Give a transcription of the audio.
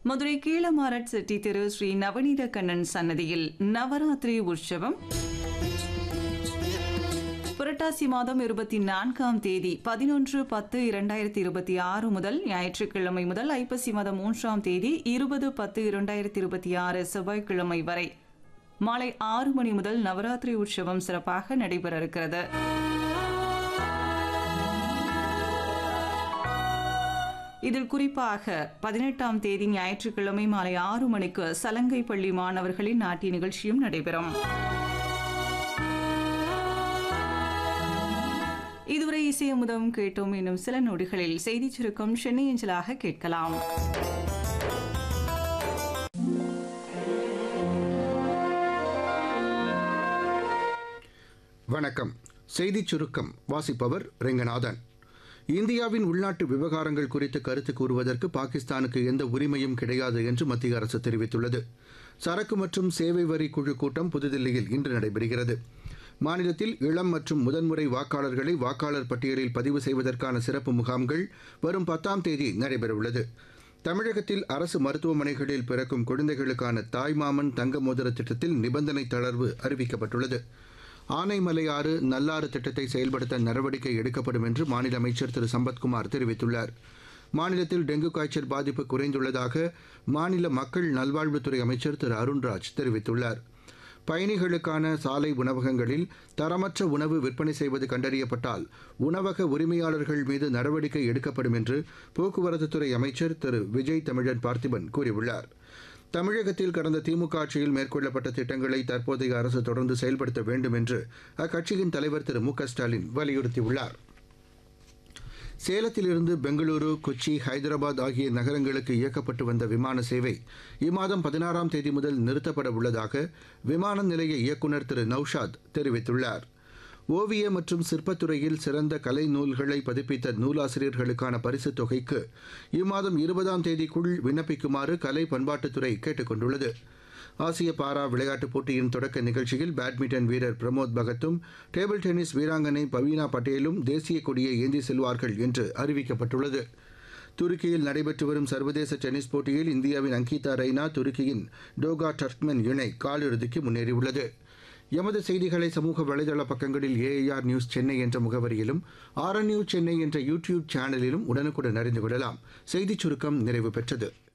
மதுரை கீழமாரட் செட்டி திரு ஸ்ரீ நவநீத கண்ணன் சன்னதியில் நவராத்திரி உற்சவம் புரட்டாசி மாதம் இருபத்தி நான்காம் தேதி பதினொன்று பத்து இரண்டாயிரத்தி இருபத்தி ஆறு முதல் ஞாயிற்றுக்கிழமை முதல் ஐப்பசி மாதம் மூன்றாம் தேதி இருபது பத்து இரண்டாயிரத்தி இருபத்தி ஆறு செவ்வாய்க்கிழமை வரை மாலை ஆறு மணி முதல் நவராத்திரி உற்சவம் சிறப்பாக நடைபெற இருக்கிறது இதில் குறிப்பாக பதினெட்டாம் தேதி ஞாயிற்றுக்கிழமை மாலை ஆறு மணிக்கு சலங்கை பள்ளி மாணவர்களின் நாட்டிய நிகழ்ச்சியும் நடைபெறும் இதுவரை இசையமுதம் கேட்டோம் இன்னும் சில நொடிகளில் செய்திச் சுருக்கம் சென்னை அஞ்சலாக கேட்கலாம் வணக்கம் செய்திச் சுருக்கம் வாசிப்பவர் ரெங்கநாதன் இந்தியாவின் உள்நாட்டு விவகாரங்கள் குறித்து கருத்து கூறுவதற்கு பாகிஸ்தானுக்கு எந்த உரிமையும் கிடையாது என்று மத்திய அரசு தெரிவித்துள்ளது சரக்கு மற்றும் சேவை வரி குழு கூட்டம் புதுதில்லியில் இன்று நடைபெறுகிறது மாநிலத்தில் இளம் மற்றும் முதன்முறை வாக்காளர்களை வாக்காளர் பட்டியலில் பதிவு செய்வதற்கான சிறப்பு முகாம்கள் வரும் பத்தாம் தேதி நடைபெறவுள்ளது தமிழகத்தில் அரசு மருத்துவமனைகளில் பிறக்கும் குழந்தைகளுக்கான தாய்மாமன் தங்க மோதிர திட்டத்தில் நிபந்தனை தளர்வு அறிவிக்கப்பட்டுள்ளது ஆனைமலையாறு நல்லாறு திட்டத்தை செயல்படுத்த நடவடிக்கை எடுக்கப்படும் என்று மாநில அமைச்சர் திரு சம்பத்குமார் தெரிவித்துள்ளார் மாநிலத்தில் டெங்கு காய்ச்சல் பாதிப்பு குறைந்துள்ளதாக மாநில மக்கள் நல்வாழ்வுத்துறை அமைச்சர் திரு அருண்ராஜ் தெரிவித்துள்ளார் பயணிகளுக்கான சாலை உணவகங்களில் தரமற்ற உணவு விற்பனை செய்வது கண்டறியப்பட்டால் உணவக உரிமையாளர்கள் மீது நடவடிக்கை எடுக்கப்படும் என்று போக்குவரத்துத்துறை அமைச்சர் திரு விஜய் தமிழன் பார்த்திபன் கூறியுள்ளார் தமிழகத்தில் கடந்த திமுக ஆட்சியில் மேற்கொள்ளப்பட்ட திட்டங்களை தற்போதைய அரசு தொடர்ந்து செயல்படுத்த வேண்டும் என்று அக்கட்சியின் தலைவர் திரு மு க ஸ்டாலின் வலியுறுத்தியுள்ளார் சேலத்திலிருந்து பெங்களூரு கொச்சி ஹைதராபாத் ஆகிய நகரங்களுக்கு இயக்கப்பட்டு வந்த விமான சேவை இம்மாதம் பதினாறாம் தேதி முதல் நிறுத்தப்பட உள்ளதாக விமான நிலைய இயக்குநர் திரு நௌஷாத் தெரிவித்துள்ளார் ஓவிய மற்றும் சிற்பத்துறையில் சிறந்த கலை நூல்களை பதிப்பித்த நூலாசிரியர்களுக்கான பரிசுத் தொகைக்கு இம்மாதம் இருபதாம் தேதிக்குள் விண்ணப்பிக்குமாறு கலை பண்பாட்டுத்துறை கேட்டுக் கொண்டுள்ளது ஆசிய பாரா விளையாட்டுப் போட்டியின் தொடக்க நிகழ்ச்சியில் பேட்மிண்டன் வீரர் பிரமோத் பகத்தும் டேபிள் டென்னிஸ் வீராங்கனை பவீனா பட்டேலும் தேசிய கொடியை ஏந்தி செல்வார்கள் என்று அறிவிக்கப்பட்டுள்ளது துருக்கியில் நடைபெற்று வரும் சர்வதேச டென்னிஸ் போட்டியில் இந்தியாவின் அங்கிதா ரெய்னா துருக்கியின் டோகா டர்க்மென் இணை காலிறுதிக்கு முன்னேறியுள்ளது எமது செய்திகளை சமூக வலைதள பக்கங்களில் ஏஐஆர் நியூஸ் சென்னை என்ற முகவரியிலும் ஆர்என் நியூஸ் சென்னை என்ற யூடியூப் சேனலிலும் உடனுக்குடன் அறிந்து கொள்ளலாம் செய்திச் சுருக்கம் நிறைவு பெற்றது